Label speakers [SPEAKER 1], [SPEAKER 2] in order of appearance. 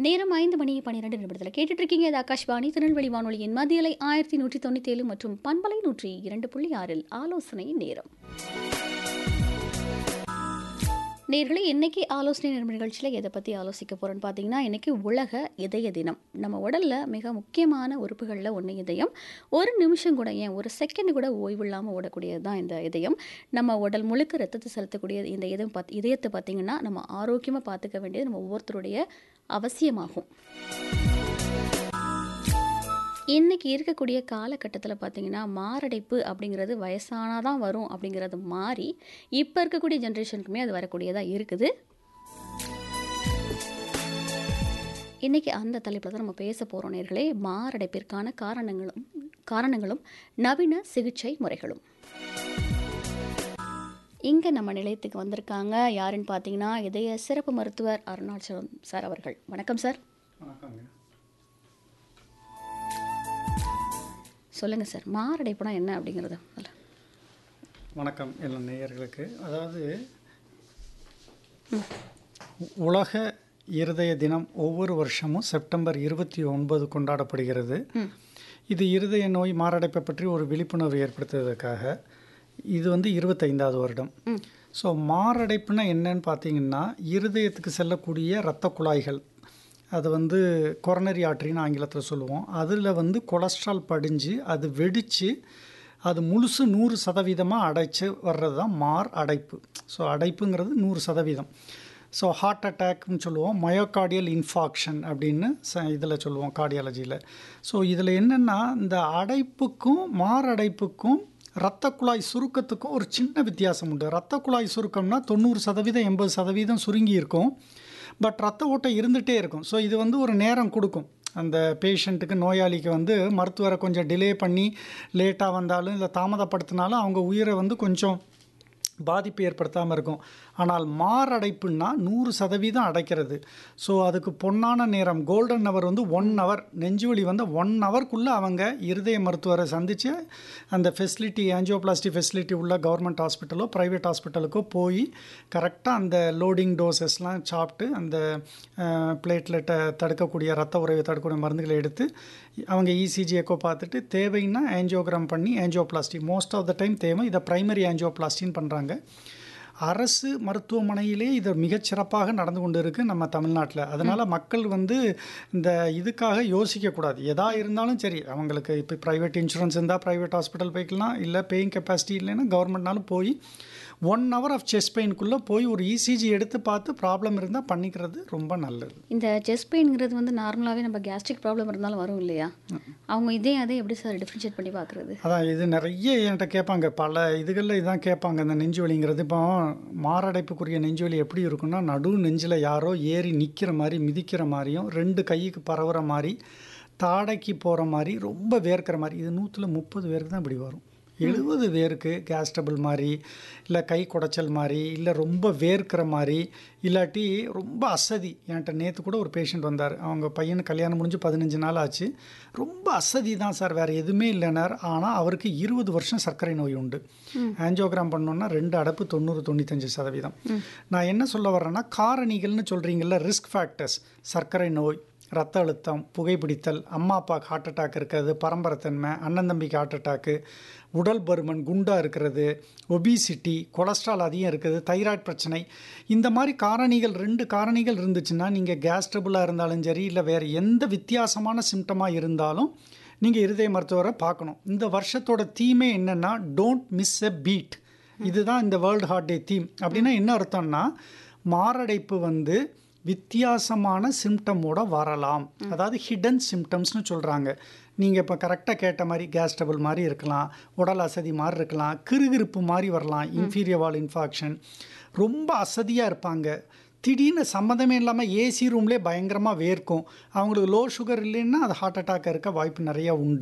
[SPEAKER 1] நேரம் ஐந்து மணி பன்னிரெண்டு நிமிடத்தில் கேட்டுட்டு இருக்கீங்க இது ஆகாஷ்வாணி திருநெல்வேலி வானொலியின் மத்தியலை ஆயிரத்தி நூற்றி தொண்ணூற்றி ஏழு மற்றும் பண்பலை நூற்றி இரண்டு புள்ளி ஆறில் ஆலோசனை நேரம் நேர்களே இன்னைக்கு ஆலோசனை நேரம் நிகழ்ச்சியில் எதை பற்றி ஆலோசிக்க போகிறோன்னு பார்த்தீங்கன்னா இன்னைக்கு உலக இதய தினம் நம்ம உடலில் மிக முக்கியமான உறுப்புகளில் ஒன்று இதயம் ஒரு நிமிஷம் கூட ஏன் ஒரு செகண்ட் கூட ஓய்வு இல்லாமல் ஓடக்கூடியது தான் இந்த இதயம் நம்ம உடல் முழுக்க ரத்தத்தை செலுத்தக்கூடிய இந்த இதயம் பார்த்து இதயத்தை பார்த்திங்கன்னா நம்ம ஆரோக்கியமாக பார்த்துக்க வேண்டியது நம்ம ஒவ்வொருத்தருடைய அவசியமாகும் இன்னைக்கு இருக்கக்கூடிய காலகட்டத்தில் பார்த்தீங்கன்னா மாரடைப்பு அப்படிங்கிறது வயசானாதான் வரும் அப்படிங்கிறது மாறி இப்போ இருக்கக்கூடிய ஜென்ரேஷனுக்குமே அது வரக்கூடியதாக இருக்குது இன்னைக்கு அந்த தலைப்பில் தான் நம்ம பேச போகிறோம் நேர்களே மாரடைப்பிற்கான காரணங்களும் காரணங்களும் நவீன சிகிச்சை முறைகளும் இங்கே நம்ம நிலையத்துக்கு வந்திருக்காங்க யாருன்னு பார்த்தீங்கன்னா இதய சிறப்பு மருத்துவர் அருணாச்சலம் சார் அவர்கள் வணக்கம் சார்
[SPEAKER 2] வணக்கங்க
[SPEAKER 1] சொல்லுங்கள் சார் மாரடைப்புனா என்ன அப்படிங்கிறது
[SPEAKER 2] வணக்கம் எல்லா நேயர்களுக்கு அதாவது உலக இருதய தினம் ஒவ்வொரு வருஷமும் செப்டம்பர் இருபத்தி ஒன்பது கொண்டாடப்படுகிறது இது இருதய நோய் மாரடைப்பை பற்றி ஒரு விழிப்புணர்வு ஏற்படுத்துவதற்காக இது வந்து இருபத்தைந்தாவது வருடம் ஸோ மாரடைப்புனா என்னன்னு பார்த்தீங்கன்னா இருதயத்துக்கு செல்லக்கூடிய இரத்த குழாய்கள் அது வந்து கொரோனரி ஆர்ட்ரின்னு ஆங்கிலத்தில் சொல்லுவோம் அதில் வந்து கொலஸ்ட்ரால் படிஞ்சு அது வெடித்து அது முழுசு நூறு சதவீதமாக அடைச்சு வர்றது தான் மார் அடைப்பு ஸோ அடைப்புங்கிறது நூறு சதவீதம் ஸோ ஹார்ட் அட்டாக்னு சொல்லுவோம் மயோகார்டியல் இன்ஃபாக்ஷன் அப்படின்னு ச இதில் சொல்லுவோம் கார்டியாலஜியில் ஸோ இதில் என்னென்னா இந்த அடைப்புக்கும் மாரடைப்புக்கும் இரத்த குழாய் சுருக்கத்துக்கும் ஒரு சின்ன வித்தியாசம் உண்டு இரத்த குழாய் சுருக்கம்னா தொண்ணூறு சதவீதம் எண்பது சதவீதம் சுருங்கி இருக்கும் பட் ரத்த ஓட்டம் இருந்துகிட்டே இருக்கும் ஸோ இது வந்து ஒரு நேரம் கொடுக்கும் அந்த பேஷண்ட்டுக்கு நோயாளிக்கு வந்து மருத்துவரை கொஞ்சம் டிலே பண்ணி லேட்டாக வந்தாலும் இல்லை தாமதப்படுத்தினாலும் அவங்க உயிரை வந்து கொஞ்சம் பாதிப்பு ஏற்படுத்தாமல் இருக்கும் ஆனால் மாரடைப்புன்னா நூறு சதவீதம் அடைக்கிறது ஸோ அதுக்கு பொன்னான நேரம் கோல்டன் ஹவர் வந்து ஒன் ஹவர் நெஞ்சுவலி வந்து ஒன் ஹவர்க்குள்ளே அவங்க இருதய மருத்துவரை சந்தித்து அந்த ஃபெசிலிட்டி ஆஞ்சியோபிளாஸ்டி ஃபெசிலிட்டி உள்ள கவர்மெண்ட் ஹாஸ்பிட்டலோ ப்ரைவேட் ஹாஸ்பிட்டலுக்கோ போய் கரெக்டாக அந்த லோடிங் டோசஸ்லாம் சாப்பிட்டு அந்த பிளேட்லெட்டை தடுக்கக்கூடிய ரத்த உறவை தடுக்கக்கூடிய மருந்துகளை எடுத்து அவங்க இசிஜி எக்கோ பார்த்துட்டு தேவைன்னா ஆஞ்சியோகிராம் பண்ணி angioplasty most of the time தேவை இதை ப்ரைமரி ஆஞ்சியோபிளாஸ்டின்னு பண்ணுறாங்க அரசு மருத்துவமனையிலே இது மிகச்சிறப்பாக நடந்து கொண்டு இருக்குது நம்ம தமிழ்நாட்டில் அதனால் மக்கள் வந்து இந்த இதுக்காக யோசிக்கக்கூடாது எதா இருந்தாலும் சரி அவங்களுக்கு இப்போ ப்ரைவேட் இன்சூரன்ஸ் இருந்தால் ப்ரைவேட் ஹாஸ்பிட்டல் போய்க்கலாம் இல்லை பேயிங் கெப்பாசிட்டி இல்லைன்னா கவர்மெண்ட்னாலும் போய் ஒன் ஹவர் ஆஃப் செஸ்ட் பெயின்குள்ளே போய் ஒரு இசிஜி எடுத்து பார்த்து ப்ராப்ளம் இருந்தால் பண்ணிக்கிறது ரொம்ப நல்லது
[SPEAKER 1] இந்த செஸ்ட் பெயின்ங்கிறது வந்து நார்மலாகவே நம்ம கேஸ்ட்ரிக் ப்ராப்ளம் இருந்தாலும் வரும் இல்லையா அவங்க இதே அதை எப்படி சார் டிஃப்ரென்ஷியேட் பண்ணி பார்க்குறது
[SPEAKER 2] அதான் இது நிறைய என்கிட்ட கேட்பாங்க பல இதுகளில் இதான் கேட்பாங்க இந்த நெஞ்சு வலிங்கிறது இப்போ மாரடைப்புக்குரிய நெஞ்சு வலி எப்படி இருக்குன்னா நடு நெஞ்சில் யாரோ ஏறி நிற்கிற மாதிரி மிதிக்கிற மாதிரியும் ரெண்டு கைக்கு பரவுற மாதிரி தாடைக்கு போகிற மாதிரி ரொம்ப வேர்க்கிற மாதிரி இது நூற்றில் முப்பது பேருக்கு தான் இப்படி வரும் எழுபது பேருக்கு கேஸ் டபுள் மாதிரி இல்லை கை குடைச்சல் மாதிரி இல்லை ரொம்ப வேர்க்கிற மாதிரி இல்லாட்டி ரொம்ப அசதி என்கிட்ட நேற்று கூட ஒரு பேஷண்ட் வந்தார் அவங்க பையனுக்கு கல்யாணம் முடிஞ்சு பதினஞ்சு நாள் ஆச்சு ரொம்ப அசதி தான் சார் வேறு எதுவுமே இல்லைனார் ஆனால் அவருக்கு இருபது வருஷம் சர்க்கரை நோய் உண்டு ஆஞ்சியோகிராம் பண்ணோன்னா ரெண்டு அடப்பு தொண்ணூறு தொண்ணூத்தஞ்சு சதவீதம் நான் என்ன சொல்ல வர்றேன்னா காரணிகள்னு சொல்கிறீங்கல்ல ரிஸ்க் ஃபேக்டர்ஸ் சர்க்கரை நோய் ரத்த அழுத்தம் புகைப்பிடித்தல் அம்மா அப்பாவுக்கு ஹார்ட் அட்டாக் இருக்கிறது பரம்பரைத்தன்மை அண்ணன் தம்பிக்கு ஹார்ட் அட்டாக்கு உடல் பருமன் குண்டாக இருக்கிறது ஒபிசிட்டி கொலஸ்ட்ரால் அதிகம் இருக்குது தைராய்டு பிரச்சனை இந்த மாதிரி காரணிகள் ரெண்டு காரணிகள் இருந்துச்சுன்னா நீங்கள் கேஸ் ட்ரபுளாக இருந்தாலும் சரி இல்லை வேறு எந்த வித்தியாசமான சிம்டமாக இருந்தாலும் நீங்கள் இருதய மருத்துவரை பார்க்கணும் இந்த வருஷத்தோட தீமே என்னென்னா டோன்ட் மிஸ் எ பீட் இதுதான் இந்த வேர்ல்டு ஹார்ட் டே தீம் அப்படின்னா என்ன அர்த்தம்னா மாரடைப்பு வந்து வித்தியாசமான சிம்டமோட வரலாம் அதாவது ஹிடன் சிம்டம்ஸ்னு சொல்கிறாங்க நீங்கள் இப்போ கரெக்டாக கேட்ட மாதிரி கேஸ் டபுள் மாதிரி இருக்கலாம் உடல் அசதி மாதிரி இருக்கலாம் கிருகிருப்பு மாதிரி வரலாம் இன்ஃபீரியர் வால் இன்ஃபாக்ஷன் ரொம்ப அசதியாக இருப்பாங்க திடீர்னு சம்மந்தமே இல்லாமல் ஏசி ரூம்லேயே பயங்கரமாக வேர்க்கும் அவங்களுக்கு லோ சுகர் இல்லைன்னா அது ஹார்ட் அட்டாக் இருக்க வாய்ப்பு நிறையா உண்டு